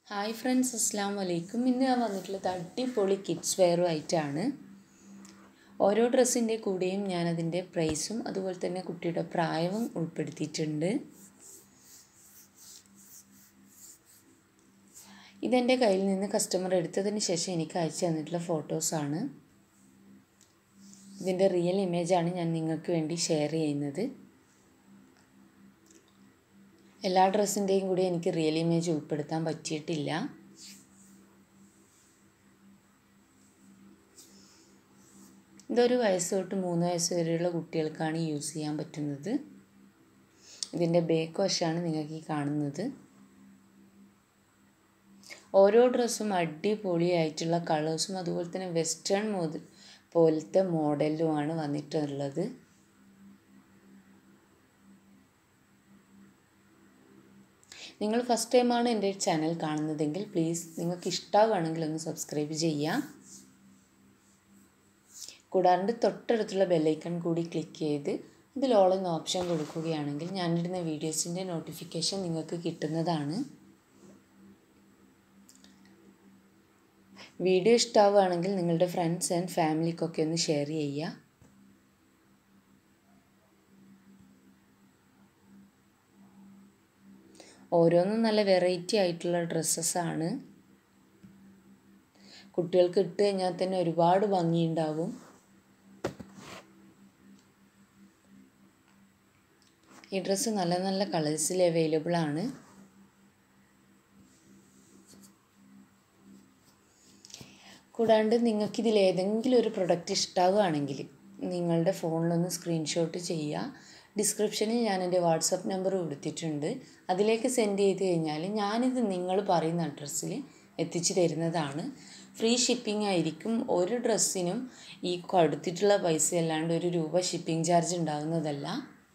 hi friends അസ്സാം വലൈക്കും ഇന്ന് ഞാൻ വന്നിട്ടുള്ളത് അടിപൊളി കിഡ്സ് വെയറുമായിട്ടാണ് ഓരോ ഡ്രസ്സിൻ്റെ കൂടെയും ഞാൻ അതിൻ്റെ പ്രൈസും അതുപോലെ തന്നെ കുട്ടിയുടെ പ്രായവും ഉൾപ്പെടുത്തിയിട്ടുണ്ട് ഇതെൻ്റെ കയ്യിൽ നിന്ന് കസ്റ്റമർ എടുത്തതിന് ശേഷം എനിക്ക് അയച്ചു തന്നിട്ടുള്ള ഫോട്ടോസാണ് ഇതിൻ്റെ റിയൽ ഇമേജാണ് ഞാൻ നിങ്ങൾക്ക് വേണ്ടി ഷെയർ ചെയ്യുന്നത് എല്ലാ ഡ്രസ്സിൻ്റെയും കൂടി എനിക്ക് റിയൽ ഇമേജ് ഉൾപ്പെടുത്താൻ പറ്റിയിട്ടില്ല ഇതൊരു വയസ്സ് തൊട്ട് മൂന്ന് വയസ്സ് വരെയുള്ള കുട്ടികൾക്കാണ് യൂസ് ചെയ്യാൻ പറ്റുന്നത് ഇതിൻ്റെ ബേക്ക് വശമാണ് നിങ്ങൾക്ക് ഈ കാണുന്നത് ഓരോ ഡ്രസ്സും അടിപൊളിയായിട്ടുള്ള കളേഴ്സും അതുപോലെ തന്നെ വെസ്റ്റേൺ മോഡൽ പോലത്തെ മോഡലുമാണ് വന്നിട്ടുള്ളത് നിങ്ങൾ ഫസ്റ്റ് ടൈമാണ് എൻ്റെ ചാനൽ കാണുന്നതെങ്കിൽ പ്ലീസ് നിങ്ങൾക്ക് ഇഷ്ടമാവുകയാണെങ്കിൽ ഒന്ന് സബ്സ്ക്രൈബ് ചെയ്യാം കൂടാണ്ട് തൊട്ടടുത്തുള്ള ബെല്ലൈക്കൺ കൂടി ക്ലിക്ക് ചെയ്ത് ഇതിൽ ഓൾ എന്ന ഓപ്ഷൻ കൊടുക്കുകയാണെങ്കിൽ ഞാനിടുന്ന വീഡിയോസിൻ്റെ നോട്ടിഫിക്കേഷൻ നിങ്ങൾക്ക് കിട്ടുന്നതാണ് വീഡിയോ ഇഷ്ടമാവുകയാണെങ്കിൽ നിങ്ങളുടെ ഫ്രണ്ട്സ് ആൻഡ് ഫാമിലിക്കൊക്കെ ഒന്ന് ഷെയർ ചെയ്യുക ഓരോന്നും നല്ല വെറൈറ്റി ആയിട്ടുള്ള ഡ്രസ്സസ്സാണ് കുട്ടികൾക്ക് ഇട്ട് കഴിഞ്ഞാൽ തന്നെ ഒരുപാട് ഭംഗിയുണ്ടാവും ഈ ഡ്രസ്സ് നല്ല നല്ല കളേഴ്സിൽ അവൈലബിൾ ആണ് കൂടാണ്ട് നിങ്ങൾക്കിതിൽ ഏതെങ്കിലും ഒരു പ്രൊഡക്റ്റ് ഇഷ്ടാവുകയാണെങ്കിൽ നിങ്ങളുടെ ഫോണിലൊന്ന് സ്ക്രീൻഷോട്ട് ചെയ്യുക ഡിസ്ക്രിപ്ഷനിൽ ഞാൻ എൻ്റെ വാട്സപ്പ് നമ്പർ കൊടുത്തിട്ടുണ്ട് അതിലേക്ക് സെൻഡ് ചെയ്ത് കഴിഞ്ഞാൽ ഞാനിത് നിങ്ങൾ പറയുന്ന അഡ്രസ്സിൽ എത്തിച്ചു തരുന്നതാണ് ഫ്രീ ഷിപ്പിംഗ് ആയിരിക്കും ഒരു ഡ്രസ്സിനും ഈ കൊടുത്തിട്ടുള്ള പൈസ അല്ലാണ്ട് ഒരു രൂപ ഷിപ്പിംഗ് ചാർജ് ഉണ്ടാകുന്നതല്ല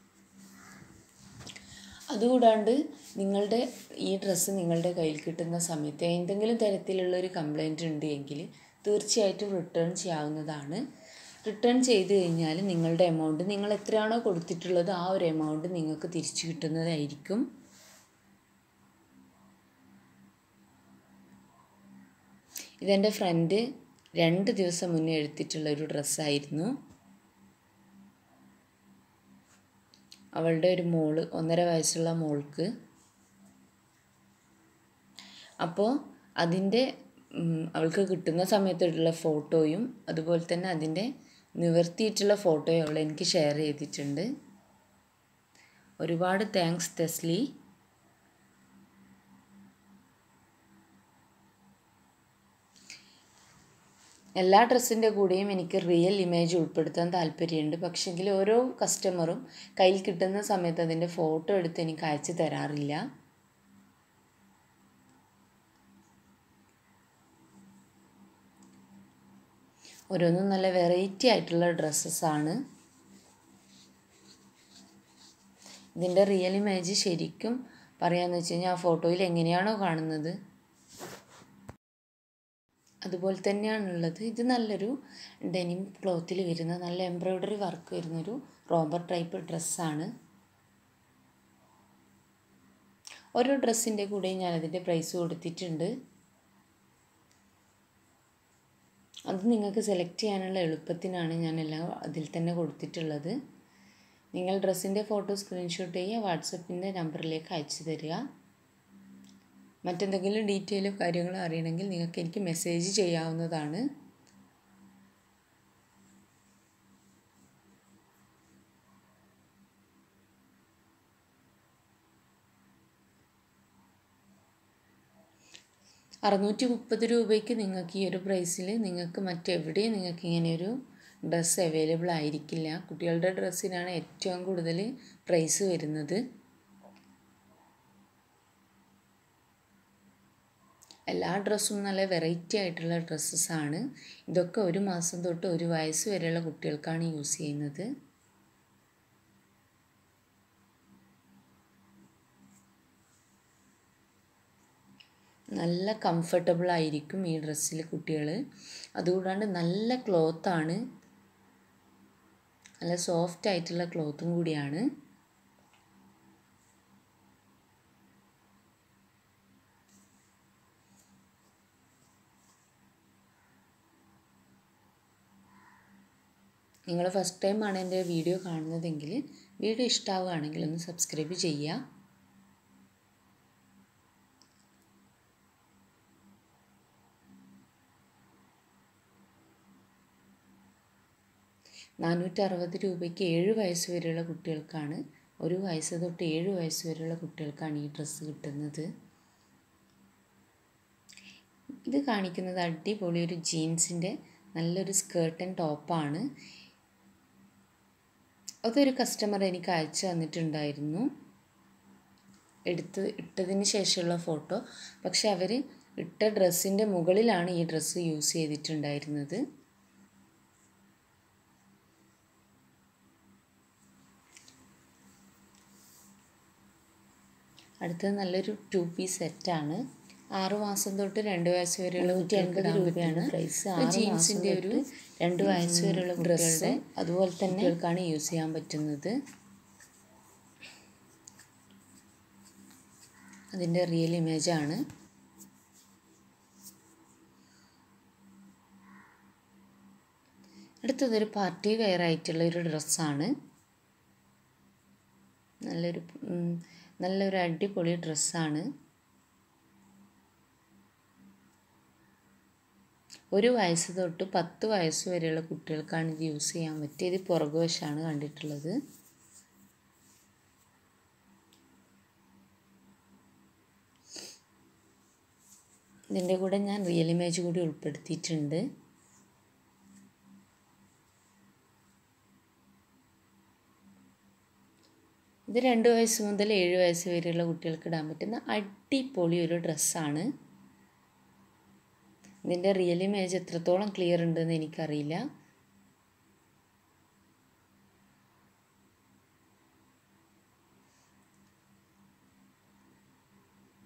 അതുകൂടാണ്ട് നിങ്ങളുടെ ഈ ഡ്രസ്സ് നിങ്ങളുടെ കയ്യിൽ കിട്ടുന്ന സമയത്ത് എന്തെങ്കിലും തരത്തിലുള്ള ഒരു കംപ്ലൈൻറ്റ് ഉണ്ട് എങ്കിൽ തീർച്ചയായിട്ടും റിട്ടേൺ ചെയ്യാവുന്നതാണ് റിട്ടേൺ ചെയ്ത് കഴിഞ്ഞാൽ നിങ്ങളുടെ എമൗണ്ട് നിങ്ങൾ എത്രയാണോ കൊടുത്തിട്ടുള്ളത് ആ ഒരു എമൗണ്ട് നിങ്ങൾക്ക് തിരിച്ചു കിട്ടുന്നതായിരിക്കും ഇതെൻ്റെ ഫ്രണ്ട് രണ്ട് ദിവസം മുന്നേ എടുത്തിട്ടുള്ള ഒരു ഡ്രസ്സായിരുന്നു അവളുടെ ഒരു മോള് ഒന്നര വയസ്സുള്ള മോൾക്ക് അപ്പോൾ അതിൻ്റെ അവൾക്ക് കിട്ടുന്ന സമയത്തുള്ള ഫോട്ടോയും അതുപോലെ തന്നെ അതിൻ്റെ നിവർത്തിയിട്ടുള്ള ഫോട്ടോയും അവൾ എനിക്ക് ഷെയർ ചെയ്തിട്ടുണ്ട് ഒരുപാട് താങ്ക്സ് തെസ്ലി എല്ലാ ഡ്രസ്സിൻ്റെ കൂടെയും എനിക്ക് റിയൽ ഇമേജ് ഉൾപ്പെടുത്താൻ താല്പര്യമുണ്ട് പക്ഷെങ്കിൽ ഓരോ കസ്റ്റമറും കയ്യിൽ കിട്ടുന്ന സമയത്ത് അതിൻ്റെ ഫോട്ടോ എടുത്ത് എനിക്ക് അയച്ചു തരാറില്ല ഓരോന്നും നല്ല വെറൈറ്റി ആയിട്ടുള്ള ഡ്രസ്സസ്സാണ് ഇതിൻ്റെ റിയൽ ഇമേജ് ശരിക്കും പറയാമെന്ന് വെച്ച് കഴിഞ്ഞാൽ ആ ഫോട്ടോയിൽ എങ്ങനെയാണോ കാണുന്നത് അതുപോലെ തന്നെയാണുള്ളത് ഇത് നല്ലൊരു ഡെനിം ക്ലോത്തിൽ വരുന്ന നല്ല എംബ്രോയ്ഡറി വർക്ക് വരുന്നൊരു റോബർ ടൈപ്പ് ഡ്രസ്സാണ് ഓരോ ഡ്രസ്സിൻ്റെ കൂടെ ഞാനതിൻ്റെ പ്രൈസ് കൊടുത്തിട്ടുണ്ട് അത് നിങ്ങൾക്ക് സെലക്ട് ചെയ്യാനുള്ള എളുപ്പത്തിനാണ് ഞാൻ എല്ലാം അതിൽ തന്നെ കൊടുത്തിട്ടുള്ളത് നിങ്ങൾ ഡ്രസ്സിൻ്റെ ഫോട്ടോ സ്ക്രീൻഷോട്ട് ചെയ്യുക വാട്സപ്പിൻ്റെ നമ്പറിലേക്ക് അയച്ചു തരിക മറ്റെന്തെങ്കിലും ഡീറ്റെയിലോ കാര്യങ്ങളോ അറിയണമെങ്കിൽ നിങ്ങൾക്ക് എനിക്ക് മെസ്സേജ് ചെയ്യാവുന്നതാണ് അറുന്നൂറ്റി മുപ്പത് രൂപയ്ക്ക് നിങ്ങൾക്ക് ഈ ഒരു പ്രൈസിൽ നിങ്ങൾക്ക് മറ്റെവിടെയും നിങ്ങൾക്ക് ഇങ്ങനെയൊരു ഡ്രസ്സ് അവൈലബിൾ ആയിരിക്കില്ല കുട്ടികളുടെ ഡ്രസ്സിനാണ് ഏറ്റവും കൂടുതൽ പ്രൈസ് വരുന്നത് എല്ലാ ഡ്രസ്സും നല്ല വെറൈറ്റി ആയിട്ടുള്ള ഡ്രസ്സസ്സാണ് ഇതൊക്കെ ഒരു മാസം തൊട്ട് ഒരു വയസ്സ് വരെയുള്ള കുട്ടികൾക്കാണ് യൂസ് ചെയ്യുന്നത് നല്ല കംഫർട്ടബിൾ ആയിരിക്കും ഈ ഡ്രസ്സിൽ കുട്ടികൾ അതുകൂടാണ്ട് നല്ല ക്ലോത്താണ് നല്ല സോഫ്റ്റ് ആയിട്ടുള്ള ക്ലോത്തും കൂടിയാണ് നിങ്ങൾ ഫസ്റ്റ് ടൈമാണ് എൻ്റെ വീഡിയോ കാണുന്നതെങ്കിൽ വീഡിയോ ഇഷ്ടമാവുകയാണെങ്കിൽ ഒന്ന് സബ്സ്ക്രൈബ് ചെയ്യുക നാനൂറ്ററുപത് രൂപയ്ക്ക് ഏഴ് വയസ്സ് വരെയുള്ള കുട്ടികൾക്കാണ് ഒരു വയസ്സ് തൊട്ട് ഏഴ് വയസ്സ് വരെയുള്ള കുട്ടികൾക്കാണ് ഈ ഡ്രസ്സ് കിട്ടുന്നത് ഇത് കാണിക്കുന്നത് അടിപൊളി ഒരു ജീൻസിൻ്റെ നല്ലൊരു സ്കേർട്ട് ആൻഡ് ടോപ്പാണ് അതൊരു കസ്റ്റമർ എനിക്ക് അയച്ചു തന്നിട്ടുണ്ടായിരുന്നു എടുത്ത് ഇട്ടതിന് ശേഷമുള്ള ഫോട്ടോ പക്ഷെ അവർ ഇട്ട ഡ്രസ്സിൻ്റെ മുകളിലാണ് ഈ ഡ്രസ്സ് യൂസ് ചെയ്തിട്ടുണ്ടായിരുന്നത് അടുത്തത് നല്ലൊരു ടു പീസ് സെറ്റാണ് ആറ് മാസം തൊട്ട് രണ്ട് വയസ്സ് വരെയുള്ള നൂറ്റി അൻപത് രൂപയാണ് പ്രൈസ് ആറ് ജീൻസിൻ്റെ മാസം ഒരു രണ്ട് വയസ്സ് വരെയുള്ള ഡ്രസ്സ് ഡ്രസ്സ് അതുപോലെ തന്നെ കുട്ടികൾക്കാണ് യൂസ് ചെയ്യാൻ പറ്റുന്നത് അതിൻ്റെ റിയൽ ഇമേജാണ് അടുത്തതൊരു പാർട്ടി വെയർ ആയിട്ടുള്ള ഒരു ഡ്രസ്സാണ് നല്ലൊരു ഉം, നല്ലൊരു അടിപൊളി ഡ്രസ്സാണ് ഒരു വയസ്സ് തൊട്ട് പത്ത് വയസ്സ് വരെയുള്ള കുട്ടികൾക്കാണ് ഇത് യൂസ് ചെയ്യാൻ പറ്റുക ഇത് പുറകുവശമാണ് കണ്ടിട്ടുള്ളത് ഇതിൻ്റെ കൂടെ ഞാൻ റിയൽ ഇമേജ് കൂടി ഉൾപ്പെടുത്തിയിട്ടുണ്ട് ഇത് രണ്ട് വയസ്സ് മുതൽ ഏഴ് വയസ്സ് വരെയുള്ള കുട്ടികൾക്ക് ഇടാൻ പറ്റുന്ന അടിപൊളി ഒരു ഡ്രസ്സാണ് ഇതിൻ്റെ റിയൽ ഇമേജ് എത്രത്തോളം ക്ലിയർ ഉണ്ടെന്ന് എനിക്കറിയില്ല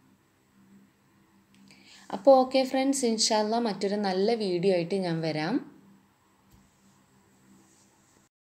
അപ്പോൾ ഓക്കെ ഫ്രണ്ട്സ് ഇൻഷാല്ല മറ്റൊരു നല്ല വീഡിയോ ആയിട്ട് ഞാൻ വരാം